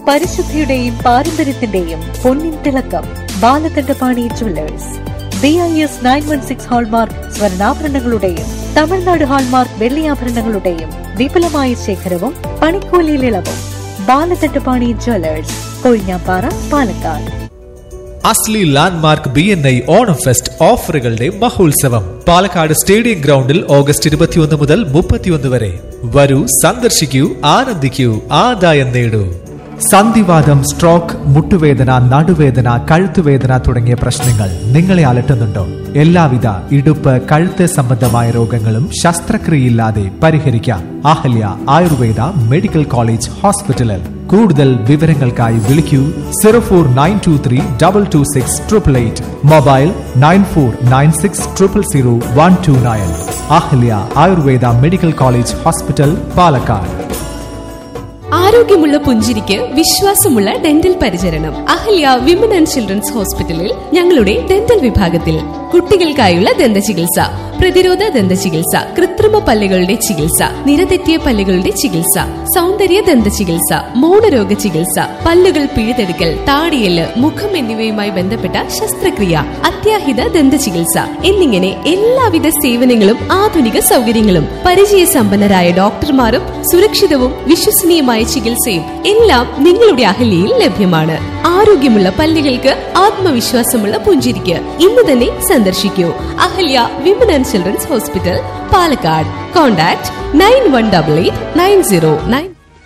പരിശുദ്ധിയുടെയും പാരമ്പര്യത്തിന്റെയും പൊന്നിൻ തിളക്കം Balakandapani jewellers B I S nine one six hallmark സ്വർണ്ണാഭരണങ്ങളുടെയും തമിഴ്നാട് ഹാൾമാർക്ക് വെള്ളിയാഭരണങ്ങളുടെയും വിപുലമായ ശേഖരവും പണിക്കൂലിയിൽ ഇളവും ബാലകണ്ഠപാണി ജുവല്ലേഴ്സ് കൊഴിഞ്ഞാപ്പാറ പാലക്കാട് അസ്ലി landmark B N I Onam fest ഓഫറുകളുടെ മഹോത്സവം പാലക്കാട് സ്റ്റേഡിയം ഗ്രൗണ്ടിൽ ഓഗസ്റ്റ് ഇരുപത്തിയൊന്ന് മുതൽ മുപ്പത്തിയൊന്ന് വരെ വരൂ സന്ദർശിക്കൂ ആനന്ദിക്കൂ ആദായം നേടൂ സന്ധിവാദം സ്ട്രോക്ക് മുട്ടുവേദന നടുവേദന കഴുത്തുവേദന തുടങ്ങിയ പ്രശ്നങ്ങൾ നിങ്ങളെ അലട്ടുന്നുണ്ടോ എല്ലാവിധ ഇടുപ്പ് കഴുത്ത് സംബന്ധമായ രോഗങ്ങളും ശസ്ത്രക്രിയയില്ലാതെ പരിഹരിക്കാം അഹല്യ ആയുർവേദ മെഡിക്കൽ കോളേജ് ഹോസ്പിറ്റലിൽ കൂടുതൽ വിവരങ്ങൾക്കായി വിളിക്കൂ zero four nine two three double two six triple eight mobile nine four nine six triple zero one two nine Ahalya Ayurveda medical college hospital Palakkad ആരോഗ്യമുള്ള പുഞ്ചിരിക്ക് വിശ്വാസമുള്ള ഡെന്റൽ പരിചരണം അഹല്യ വിമൻ ആൻഡ് ചിൽഡ്രൻസ് ഹോസ്പിറ്റലിൽ ഞങ്ങളുടെ ഡെന്റൽ വിഭാഗത്തിൽ കുട്ടികൾക്കായുള്ള ദന്ത ചികിത്സ പ്രതിരോധ ദന്ത ചികിത്സ കൃത്രിമ പല്ലുകളുടെ ചികിത്സ നിരതെറ്റിയ പല്ലുകളുടെ ചികിത്സ സൗന്ദര്യ ദന്ത ചികിത്സ മൗനരോഗ ചികിത്സ പല്ലുകൾ പിഴുതെടുക്കൽ താടിയല് മുഖം എന്നിവയുമായി ബന്ധപ്പെട്ട ശസ്ത്രക്രിയ അത്യാഹിത ദന്ത ചികിത്സ എന്നിങ്ങനെ എല്ലാവിധ സേവനങ്ങളും ആധുനിക സൗകര്യങ്ങളും പരിചയസമ്പന്നരായ ഡോക്ടർമാരും സുരക്ഷിതവും വിശ്വസനീയമായ ചികിത്സയും എല്ലാം നിങ്ങളുടെ അഹല്യയിൽ ലഭ്യമാണ് ആരോഗ്യമുള്ള പല്ലുകൾക്ക് ആത്മവിശ്വാസമുള്ള പുഞ്ചിരിക്ക് ഇന്ന് തന്നെ സന്ദർശിക്കൂ Ahalya women and children's hospital Palakkad contact nine one double eight nine zero nine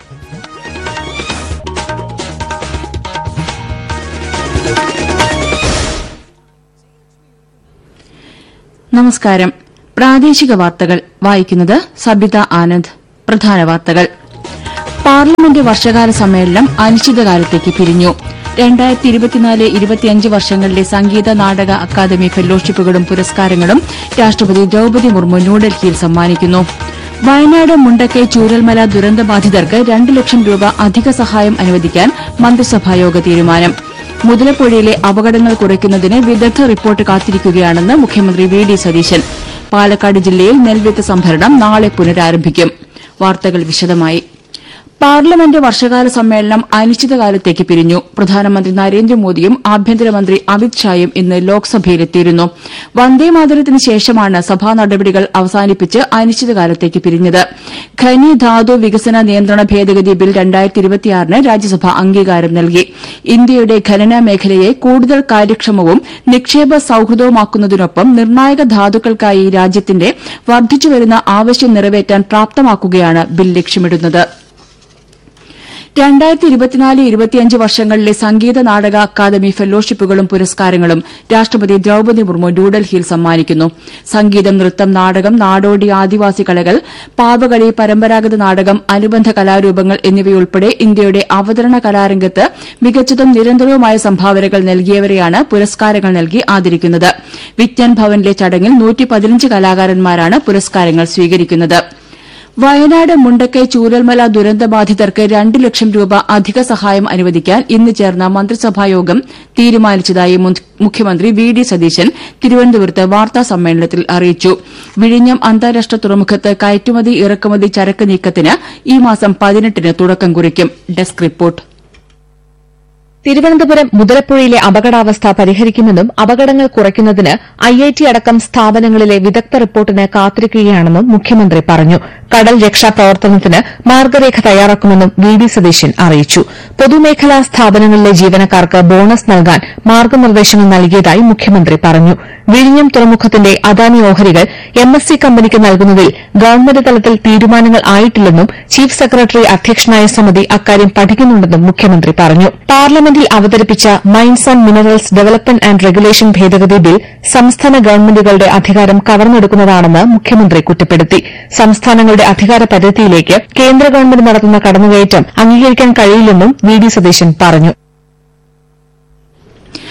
നമസ്കാരം പ്രാദേശിക വാർത്തകൾ വായിക്കുന്നത് സബിത ആനന്ദ് പ്രധാന വാർത്തകൾ പാർലമെന്റ് വർഷകാല സമ്മേളനം അനിശ്ചിതകാലത്തേക്ക് പിരിഞ്ഞു രണ്ടായിരത്തി ഇരുപത്തിനാല് ഇരുപത്തിയഞ്ച് വർഷങ്ങളിലെ സംഗീത നാടക അക്കാദമി ഫെലോഷിപ്പുകളും പുരസ്കാരങ്ങളും രാഷ്ട്രപതി ദ്രൌപദി മുർമു ന്യൂഡൽഹിയിൽ സമ്മാനിക്കുന്നു വയനാട് മുണ്ടക്കൈ ചൂരൽമല ദുരന്തബാധിതർക്ക് രണ്ട് ലക്ഷം രൂപ അധിക സഹായം അനുവദിക്കാൻ മന്ത്രിസഭായോഗ തീരുമാനം മുതലപ്പുഴയിലെ അപകടങ്ങൾ കുറയ്ക്കുന്നതിന് വിദഗ്ധ റിപ്പോർട്ട് കാത്തിരിക്കുകയാണെന്ന് മുഖ്യമന്ത്രി വി ഡി സതീശൻ പാലക്കാട് ജില്ലയിൽ നെൽവിത്ത് സംഭരണം നാളെ പുനരാരംഭിക്കും വാർത്തകൾ വിശദമായി പാർലമെന്റ് വർഷകാല സമ്മേളനം അനിശ്ചിതകാലത്തേക്ക് പിരിഞ്ഞു പ്രധാനമന്ത്രി നരേന്ദ്രമോദിയും ആഭ്യന്തരമന്ത്രി അമിത് ഷായും ഇന്ന് ലോക്സഭയിലെത്തിയിരുന്നു വന്ദേമാതരത്തിന് ശേഷമാണ് സഭാ നടപടികൾ അവസാനിപ്പിച്ച് അനിശ്ചിതകാലത്തേക്ക് പിരിഞ്ഞത് ഖനി ധാതു വികസന നിയന്ത്രണ ഭേദഗതി ബിൽ ന് രാജ്യസഭ അംഗീകാരം നൽകി ഇന്ത്യയുടെ ഖനന മേഖലയെ കൂടുതൽ കാര്യക്ഷമവും നിക്ഷേപ സൌഹൃദവുമാക്കുന്നതിനൊപ്പം നിർണായക ധാതുക്കൾക്കായി രാജ്യത്തിന്റെ വർദ്ധിച്ചുവരുന്ന ആവശ്യം നിറവേറ്റാൻ പ്രാപ്തമാക്കുകയാണ് ബിൽ ലക്ഷ്യമിടുന്നത് രണ്ടായിരത്തി ഇരുപത്തിനാല് ഇരുപത്തിയഞ്ച് വർഷങ്ങളിലെ സംഗീത നാടക അക്കാദമി ഫെലോഷിപ്പുകളും പുരസ്കാരങ്ങളും രാഷ്ട്രപതി ദ്രൌപദി മുർമു ന്യൂഡൽഹിയിൽ സമ്മാനിക്കുന്നു സംഗീതം നൃത്തം നാടകം നാടോടി ആദിവാസി കലകൾ പാവകളി പരമ്പരാഗത നാടകം അനുബന്ധ കലാരൂപങ്ങൾ എന്നിവയുൾപ്പെടെ ഇന്ത്യയുടെ അവതരണ കലാരംഗത്ത് മികച്ചതും നിരന്തരവുമായ സംഭാവനകൾ നൽകിയവരെയാണ് പുരസ്കാരങ്ങൾ നൽകി ആദരിക്കുന്നത് വിജ്ഞാൻ ഭവനിലെ ചടങ്ങിൽ നൂറ്റി കലാകാരന്മാരാണ് പുരസ്കാരങ്ങൾ സ്വീകരിക്കുന്നത് വയനാട് മുണ്ടക്കൈ ചൂരൽമല ദുരന്തബാധിതർക്ക് രണ്ട് ലക്ഷം രൂപ അധിക സഹായം അനുവദിക്കാൻ ഇന്ന് ചേർന്ന മന്ത്രിസഭായോഗം തീരുമാനിച്ചതായി മുഖ്യമന്ത്രി വി ഡി സതീശൻ തിരുവനന്തപുരത്ത് വാർത്താ സമ്മേളനത്തിൽ അറിയിച്ചു വിഴിഞ്ഞം അന്താരാഷ്ട്ര തുറമുഖത്ത് കയറ്റുമതി ഇറക്കുമതി ചരക്ക് നീക്കത്തിന് ഈ മാസം പതിനെട്ടിന് തുടക്കം കുറിക്കും ഡെസ്ക് റിപ്പോർട്ട് തിരുവനന്തപുരം മുതലപ്പുഴയിലെ അപകടാവസ്ഥ പരിഹരിക്കുമെന്നും അപകടങ്ങൾ കുറയ്ക്കുന്നതിന് ഐ ഐ ടി അടക്കം സ്ഥാപനങ്ങളിലെ വിദഗ്ധ റിപ്പോർട്ടിന് കാത്തിരിക്കുകയാണെന്നും മുഖ്യമന്ത്രി പറഞ്ഞു കടൽ രക്ഷാപ്രവർത്തനത്തിന് മാർഗരേഖ തയ്യാറാക്കുമെന്നും വി ഡി സതീശൻ അറിയിച്ചു പൊതുമേഖലാ സ്ഥാപനങ്ങളിലെ ജീവനക്കാർക്ക് ബോണസ് നൽകാൻ മാർഗനിർദ്ദേശങ്ങൾ നൽകിയതായി മുഖ്യമന്ത്രി പറഞ്ഞു വിഴിഞ്ഞം തുറമുഖത്തിന്റെ അദാനി ഓഹരികൾ എം എസ് സി കമ്പനിക്ക് നൽകുന്നതിൽ ഗവൺമെന്റ് തലത്തിൽ തീരുമാനങ്ങൾ ആയിട്ടില്ലെന്നും ചീഫ് സെക്രട്ടറി അധ്യക്ഷനായ സമിതി അക്കാര്യം പഠിക്കുന്നുണ്ടെന്നും മുഖ്യമന്ത്രി പറഞ്ഞു പാർലമെന്റിൽ അവതരിപ്പിച്ച mines and minerals development and regulation ഭേദഗതി ബിൽ സംസ്ഥാന ഗവൺമെന്റുകളുടെ അധികാരം കവർന്നെടുക്കുന്നതാണെന്ന് മുഖ്യമന്ത്രി കുറ്റപ്പെടുത്തി സംസ്ഥാനങ്ങളുടെ അധികാര പരിധിയിലേക്ക് കേന്ദ്ര ഗവൺമെന്റ് നടത്തുന്ന കടന്നുകയറ്റം അംഗീകരിക്കാൻ കഴിയില്ലെന്നും വി ഡി സതീശൻ പറഞ്ഞു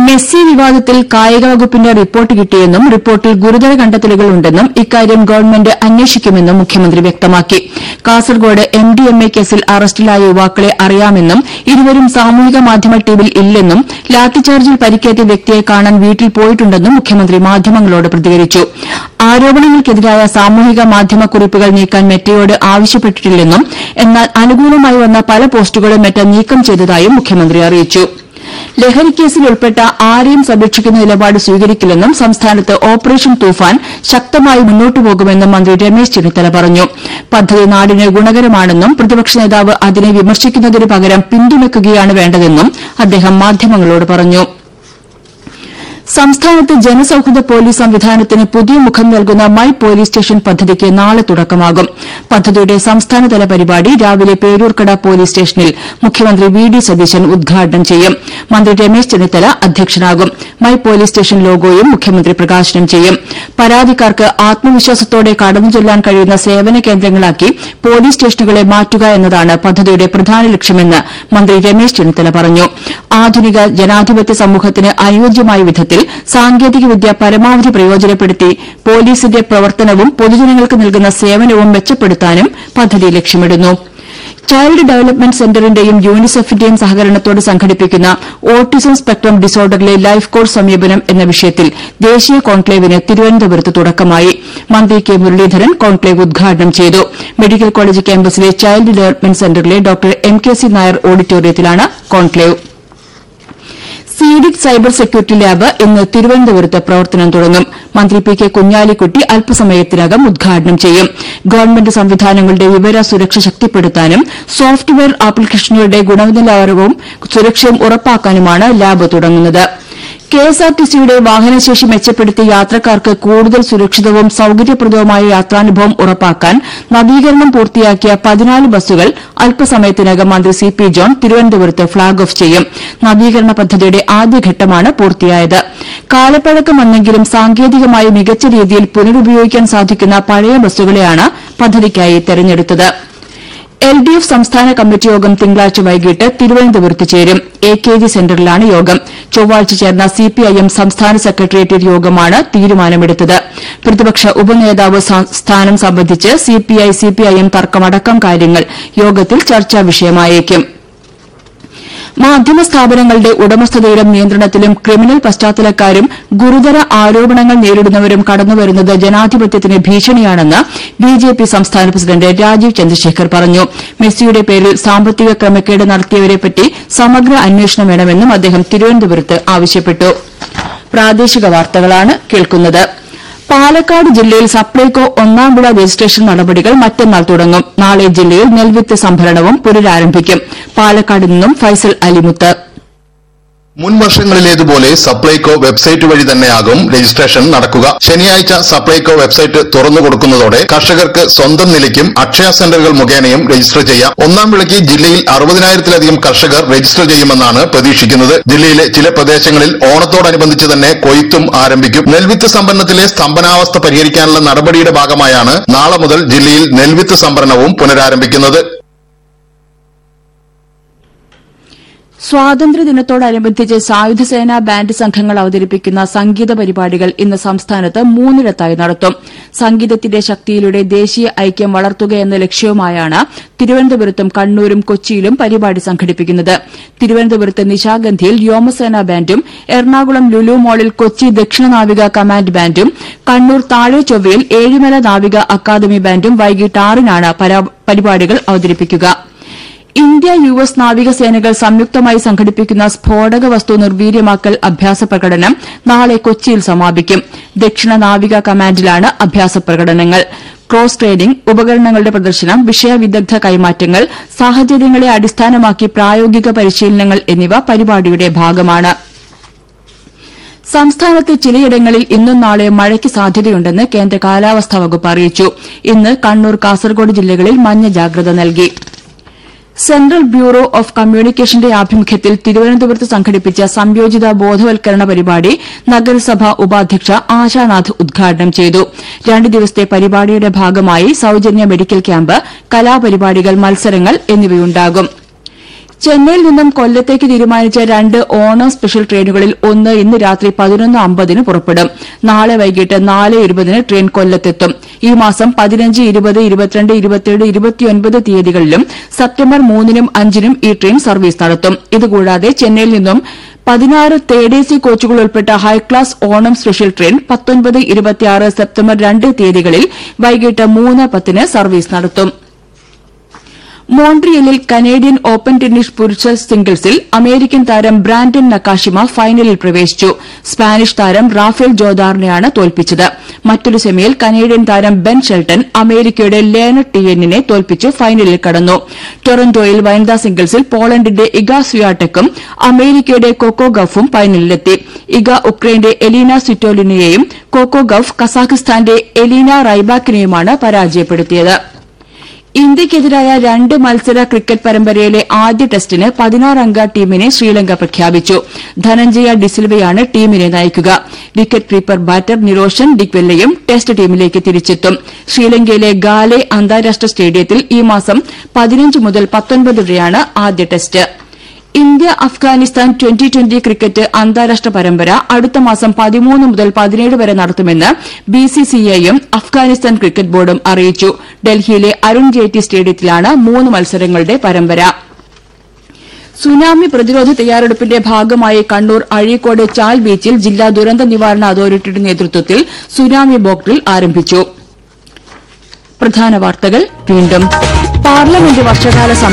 മെസ്സി വിവാദത്തിൽ കായിക വകുപ്പിന്റെ റിപ്പോർട്ട് കിട്ടിയെന്നും റിപ്പോർട്ടിൽ ഗുരുതര കണ്ടെത്തലുകൾ ഉണ്ടെന്നും ഇക്കാര്യം ഗവൺമെന്റ് അന്വേഷിക്കുമെന്നും മുഖ്യമന്ത്രി വ്യക്തമാക്കി Kasaragod M D M A കേസിൽ അറസ്റ്റിലായ യുവാക്കളെ അറിയാമെന്നും ഇരുവരും സാമൂഹിക മാധ്യമ ടീമിൽ ഇല്ലെന്നും ലാത്തിചാർജിൽ പരിക്കേറ്റ വ്യക്തിയെ കാണാൻ വീട്ടിൽ പോയിട്ടുണ്ടെന്നും മുഖ്യമന്ത്രി മാധ്യമങ്ങളോട് പ്രതികരിച്ചു ആരോപണങ്ങൾക്കെതിരായ സാമൂഹിക മാധ്യമ കുറിപ്പുകൾ നീക്കാൻ മെറ്റയോട് ആവശ്യപ്പെട്ടിട്ടില്ലെന്നും എന്നാൽ അനുകൂലമായി വന്ന പല പോസ്റ്റുകളും മെറ്റ നീക്കം ചെയ്തതായും മുഖ്യമന്ത്രി അറിയിച്ചു ലഹരിക്കേസിൽ ഉൾപ്പെട്ട ആരെയും സംരക്ഷിക്കുന്ന നിലപാട് സ്വീകരിക്കില്ലെന്നും സംസ്ഥാനത്ത് ഓപ്പറേഷൻ തൂഫാൻ ശക്തമായി മുന്നോട്ടു പോകുമെന്നും മന്ത്രി രമേശ് ചെന്നിത്തല പറഞ്ഞു പദ്ധതി നാടിന് ഗുണകരമാണെന്നും പ്രതിപക്ഷ നേതാവ് അതിനെ വിമർശിക്കുന്നതിന് പകരം പിന്തുണയ്ക്കുകയാണ് വേണ്ടതെന്നും അദ്ദേഹം മാധ്യമങ്ങളോട് പറഞ്ഞു സംസ്ഥാനത്ത് ജനസൌഹൃദ പോലീസ് സംവിധാനത്തിന് പുതിയ മുഖം നൽകുന്ന മൈ പോലീസ് സ്റ്റേഷൻ പദ്ധതിക്ക് നാളെ തുടക്കമാകും പദ്ധതിയുടെ സംസ്ഥാനതല പരിപാടി രാവിലെ പേരൂർക്കട പോലീസ് സ്റ്റേഷനിൽ മുഖ്യമന്ത്രി വി ഡി സതീശൻ ഉദ്ഘാടനം ചെയ്യും മന്ത്രി രമേശ് ചെന്നിത്തല അധ്യക്ഷനാകും മൈ പോലീസ് സ്റ്റേഷൻ ലോഗോയും മുഖ്യമന്ത്രി പ്രകാശനം ചെയ്യും പരാതിക്കാർക്ക് ആത്മവിശ്വാസത്തോടെ കടന്നുചെല്ലാൻ കഴിയുന്ന സേവന കേന്ദ്രങ്ങളാക്കി പോലീസ് സ്റ്റേഷനുകളെ മാറ്റുക എന്നതാണ് പദ്ധതിയുടെ പ്രധാന ലക്ഷ്യമെന്ന് മന്ത്രി രമേശ് ചെന്നിത്തല പറഞ്ഞു ആധുനിക ജനാധിപത്യ സമൂഹത്തിന് അനുയോജ്യമായ വിധത്തിൽ സാങ്കേതികവിദ്യ പരമാവധി പ്രയോജനപ്പെടുത്തി പോലീസിന്റെ പ്രവർത്തനവും പൊതുജനങ്ങൾക്ക് നൽകുന്ന സേവനവും മെച്ചപ്പെടുത്താനും പദ്ധതി ലക്ഷ്യമിടുന്നു ചൈൽഡ് ഡെവലപ്മെന്റ് സെന്ററിന്റെയും യൂണിസെഫിന്റെയും സഹകരണത്തോടെ സംഘടിപ്പിക്കുന്ന ഓട്ടിസം സ്പെക്ട്രം ഡിസോർഡറിലെ ലൈഫ് കോഴ്സ് സമീപനം എന്ന വിഷയത്തിൽ ദേശീയ കോൺക്ലേവിന് തിരുവനന്തപുരത്ത് തുടക്കമായി മന്ത്രി കെ മുരളീധരൻ കോൺക്ലേവ് ഉദ്ഘാടനം ചെയ്തു മെഡിക്കൽ കോളേജ് ക്യാമ്പസിലെ ചൈൽഡ് ഡെവലപ്മെന്റ് സെന്ററിലെ doctor M K C Nair ഓഡിറ്റോറിയത്തിലാണ് കോൺക്ലേവ് സീഡിക് സൈബർ സെക്യൂരിറ്റി ലാബ് ഇന്ന് തിരുവനന്തപുരത്ത് പ്രവർത്തനം തുടങ്ങും മന്ത്രി പി കെ കുഞ്ഞാലിക്കുട്ടി അല്പസമയത്തിനകം ഉദ്ഘാടനം ചെയ്യും ഗവൺമെന്റ് സംവിധാനങ്ങളുടെ വിവര സുരക്ഷ ശക്തിപ്പെടുത്താനും സോഫ്റ്റ്വെയർ ആപ്ലിക്കേഷനുകളുടെ ഗുണനിലവാരവും സുരക്ഷയും ഉറപ്പാക്കാനുമാണ് ലാബ് തുടങ്ങുന്നത് കെഎസ്ആർടിസിയുടെ വാഹനശേഷി മെച്ചപ്പെടുത്തി യാത്രക്കാർക്ക് കൂടുതൽ സുരക്ഷിതവും സൌകര്യപ്രദവുമായ യാത്രാനുഭവം ഉറപ്പാക്കാൻ നവീകരണം പൂർത്തിയാക്കിയ പതിനാല് ബസ്സുകൾ അല്പസമയത്തിനകം മന്ത്രി സി പി ജോൺ തിരുവനന്തപുരത്ത് ഫ്ളാഗ് ഓഫ് ചെയ്യും നവീകരണ പദ്ധതിയുടെ ആദ്യഘട്ടമാണ് പൂർത്തിയായത് കാലപ്പഴക്കം വന്നെങ്കിലും സാങ്കേതികമായി മികച്ച രീതിയിൽ പുനരുപയോഗിക്കാൻ സാധിക്കുന്ന പഴയ ബസ്സുകളെയാണ് പദ്ധതിക്കായി തെരഞ്ഞെടുത്തത് എൽ ഡി എഫ് സംസ്ഥാന കമ്മിറ്റി യോഗം തിങ്കളാഴ്ച വൈകിട്ട് തിരുവനന്തപുരത്ത് ചേരും എ കെ ജി സെന്ററിലാണ് യോഗം ചൊവ്വാഴ്ച ചേർന്ന സിപിഐഎം സംസ്ഥാന സെക്രട്ടേറിയറ്റ് യോഗമാണ് തീരുമാനമെടുത്തത് പ്രതിപക്ഷ ഉപനേതാവ് സ്ഥാനം സംബന്ധിച്ച് സിപിഐ സിപിഐഎം തർക്കമടക്കം കാര്യങ്ങൾ യോഗത്തിൽ ചർച്ചാ വിഷയമായേക്കും മാധ്യമ സ്ഥാപനങ്ങളുടെ ഉടമസ്ഥതയിലും നിയന്ത്രണത്തിലും ക്രിമിനൽ പശ്ചാത്തലക്കാരും ഗുരുതര ആരോപണങ്ങൾ നേരിടുന്നവരും കടന്നുവരുന്നത് ജനാധിപത്യത്തിന് ഭീഷണിയാണെന്ന് ബിജെപി സംസ്ഥാന പ്രസിഡന്റ് രാജീവ് ചന്ദ്രശേഖർ പറഞ്ഞു മെസ്സിയുടെ പേരിൽ സാമ്പത്തിക ക്രമക്കേട് നടത്തിയവരെപ്പറ്റി സമഗ്ര അന്വേഷണം വേണമെന്നും അദ്ദേഹം തിരുവനന്തപുരത്ത് ആവശ്യപ്പെട്ടു പ്രാദേശിക വാർത്തകളാണ് കേൾക്കുന്നത് പാലക്കാട് ജില്ലയിൽ സപ്ലൈകോ ഒന്നാം വിള രജിസ്ട്രേഷൻ നടപടികൾ മറ്റന്നാൾ തുടങ്ങും നാളെ ജില്ലയിൽ നെൽവിത്ത് സംഭരണവും പുനരാരംഭിക്കും പാലക്കാട് നിന്നും ഫൈസൽ അലിമുത്ത് മുൻ വർഷങ്ങളിലേതുപോലെ സപ്ലൈകോ വെബ്സൈറ്റ് വഴി തന്നെയാകും രജിസ്ട്രേഷൻ നടക്കുക ശനിയാഴ്ച സപ്ലൈകോ വെബ്സൈറ്റ് തുറന്നു കൊടുക്കുന്നതോടെ കർഷകർക്ക് സ്വന്തം നിലയ്ക്കും അക്ഷയ സെന്ററുകൾ മുഖേനയും രജിസ്റ്റർ ചെയ്യാം ഒന്നാം വിളയ്ക്ക് ജില്ലയിൽ അറുപതിനായിരത്തിലധികം കർഷകർ രജിസ്റ്റർ ചെയ്യുമെന്നാണ് പ്രതീക്ഷിക്കുന്നത് ജില്ലയിലെ ചില പ്രദേശങ്ങളിൽ ഓണത്തോടനുബന്ധിച്ച് തന്നെ കൊയ്ത്തും ആരംഭിക്കും നെൽവിത്ത് സംഭരണത്തിലെ സ്തംഭനാവസ്ഥ പരിഹരിക്കാനുള്ള നടപടിയുടെ ഭാഗമായാണ് നാളെ മുതൽ ജില്ലയിൽ നെൽവിത്ത് സംഭരണവും പുനരാരംഭിക്കുന്നത് സ്വാതന്ത്ര്യദിനത്തോടനുബന്ധിച്ച് സായുധസേനാ ബാൻഡ് സംഘങ്ങൾ അവതരിപ്പിക്കുന്ന സംഗീത പരിപാടികൾ ഇന്ന് സംസ്ഥാനത്ത് മൂന്നിടത്തായി നടത്തും സംഗീതത്തിന്റെ ശക്തിയിലൂടെ ദേശീയ ഐക്യം വളർത്തുകയെന്ന ലക്ഷ്യവുമായാണ് തിരുവനന്തപുരത്തും കണ്ണൂരും കൊച്ചിയിലും പരിപാടി സംഘടിപ്പിക്കുന്നത് തിരുവനന്തപുരത്ത് നിശാഗന്ധിയിൽ വ്യോമസേനാ ബാൻഡും എറണാകുളം ലുലു മോളിൽ കൊച്ചി ദക്ഷിണ നാവിക കമാൻഡ് ബാൻഡും കണ്ണൂർ താഴെ ചൊവ്വയിൽ ഏഴിമല നാവിക അക്കാദമി ബാൻഡും വൈകിട്ട് ആറിനാണ് പരിപാടികൾ അവതരിപ്പിക്കുക ഇന്ത്യ യു എസ് നാവികസേനകൾ സംയുക്തമായി സംഘടിപ്പിക്കുന്ന സ്ഫോടക വസ്തു നിർവീര്യമാക്കൽ അഭ്യാസ പ്രകടനം നാളെ കൊച്ചിയിൽ സമാപിക്കും ദക്ഷിണ നാവിക കമാൻഡിലാണ് അഭ്യാസ പ്രകടനങ്ങൾ ക്രോസ് ട്രെയിനിംഗ് ഉപകരണങ്ങളുടെ പ്രദർശനം വിഷയവിദഗ്ധ കൈമാറ്റങ്ങൾ സാഹചര്യങ്ങളെ അടിസ്ഥാനമാക്കി പ്രായോഗിക പരിശീലനങ്ങൾ എന്നിവ പരിപാടിയുടെ ഭാഗമാണ് സംസ്ഥാനത്ത് ചിലയിടങ്ങളിൽ ഇന്നും നാളെയും മഴയ്ക്ക് സാധ്യതയുണ്ടെന്ന് കേന്ദ്ര കാലാവസ്ഥാ വകുപ്പ് അറിയിച്ചു ഇന്ന് കണ്ണൂർ കാസർഗോഡ് ജില്ലകളിൽ മഞ്ഞ ജാഗ്രത നൽകി സെൻട്രൽ ബ്യൂറോ ഓഫ് കമ്മ്യൂണിക്കേഷന്റെ ആഭിമുഖ്യത്തിൽ തിരുവനന്തപുരത്ത് സംഘടിപ്പിച്ച സംയോജിത ബോധവൽക്കരണ പരിപാടി നഗരസഭാ ഉപാധ്യക്ഷ ആശാനാഥ് ഉദ്ഘാടനം ചെയ്തു രണ്ട് ദിവസത്തെ പരിപാടിയുടെ ഭാഗമായി സൌജന്യ മെഡിക്കൽ ക്യാമ്പ് കലാപരിപാടികൾ മത്സരങ്ങൾ എന്നിവയുണ്ടാകും ചെന്നൈയിൽ നിന്നും കൊല്ലത്തേക്ക് തീരുമാനിച്ച രണ്ട് ഓണം സ്പെഷ്യൽ ട്രെയിനുകളിൽ ഒന്ന് ഇന്ന് രാത്രി പതിനൊന്ന് അമ്പതിന് പുറപ്പെടും നാളെ വൈകിട്ട് നാല് ഇരുപതിന് ട്രെയിൻ കൊല്ലത്തെത്തും ഈ മാസം പതിനഞ്ച് ഇരുപത് ഇരുപത്തിരണ്ട് ഇരുപത്തിയേഴ് ഇരുപത്തിയൊൻപത് തീയതികളിലും സെപ്റ്റംബർ മൂന്നിനും അഞ്ചിനും ഈ ട്രെയിൻ സർവീസ് നടത്തും ഇതുകൂടാതെ ചെന്നൈയിൽ നിന്നും പതിനാറ് തേർഡ് എ സി കോച്ചുകൾ ഉൾപ്പെട്ട ഹൈക്ലാസ് ഓണം സ്പെഷ്യൽ ട്രെയിൻ പത്തൊൻപത് ഇരുപത്തിയാറ് സെപ്റ്റംബർ രണ്ട് തീയതികളിൽ വൈകിട്ട് മൂന്ന് പത്തിന് സർവീസ് നടത്തും മോൺട്രിയലിൽ കനേഡിയൻ ഓപ്പൺ ടെന്നീസ് പുരുഷ സിംഗിൾസിൽ അമേരിക്കൻ താരം ബ്രാൻഡൻ നക്കാഷിമ ഫൈനലിൽ പ്രവേശിച്ചു സ്പാനിഷ് താരം റാഫേൽ ജോദാറിനെയാണ് തോൽപ്പിച്ചത് മറ്റൊരു സെമിയിൽ കനേഡിയൻ താരം ബെൻ ഷെൽട്ടൺ അമേരിക്കയുടെ ലേനഡ് ടിയന്നിനെ തോൽപ്പിച്ച് ഫൈനലിൽ കടന്നു ടൊറന്റോയിൽ വനിതാ സിംഗിൾസിൽ പോളണ്ടിന്റെ ഇഗ സ്വിയാടെക്കും അമേരിക്കയുടെ കൊക്കോ ഗഫും ഫൈനലിലെത്തി ഇഗ ഉക്രൈന്റെ എലീന സിറ്റോലിനെയും കൊക്കോ ഗഫ് കസാഖിസ്ഥാന്റെ എലീന റൈബാക്കിനെയുമാണ് പരാജയപ്പെടുത്തിയത് ഇന്ത്യയ്ക്കെതിരായ രണ്ട് മത്സര ക്രിക്കറ്റ് പരമ്പരയിലെ ആദ്യ ടെസ്റ്റിന് പതിനാറംഗ ടീമിനെ ശ്രീലങ്ക പ്രഖ്യാപിച്ചു ധനഞ്ജയ ഡിസിൽവയാണ് ടീമിനെ നയിക്കുക വിക്കറ്റ് കീപ്പർ ബാറ്റർ നിരോഷൻ ഡിക്വെല്ലയും ടെസ്റ്റ് ടീമിലേക്ക് തിരിച്ചെത്തും ശ്രീലങ്കയിലെ ഗാലെ അന്താരാഷ്ട്ര സ്റ്റേഡിയത്തിൽ ഈ മാസം പതിനഞ്ച് മുതൽ പത്തൊൻപത് വരെയാണ് ആദ്യ test India Afghanistan twenty twenty cricket അന്താരാഷ്ട്ര പരമ്പര അടുത്ത മാസം പതിമൂന്ന് മുതൽ പതിനേഴ് വരെ നടത്തുമെന്ന് ബിസിസിഐയും അഫ്ഗാനിസ്ഥാൻ ക്രിക്കറ്റ് ബോർഡും അറിയിച്ചു ഡൽഹിയിലെ അരുൺ ജെയ്റ്റ്ലി സ്റ്റേഡിയത്തിലാണ് മൂന്ന് മത്സരങ്ങളുടെ പരമ്പര സുനാമി പ്രതിരോധ തയ്യാറെടുപ്പിന്റെ ഭാഗമായി കണ്ണൂർ അഴീക്കോട് ചാൽ ബീച്ചിൽ ജില്ലാ ദുരന്ത നിവാരണ അതോറിറ്റിയുടെ നേതൃത്വത്തിൽ സുനാമി ബോക്ഡ്രിൽ ആരംഭിച്ചു പ്രധാന വാർത്തകൾ വീണ്ടും പാർലമെന്റ് വർഷകാല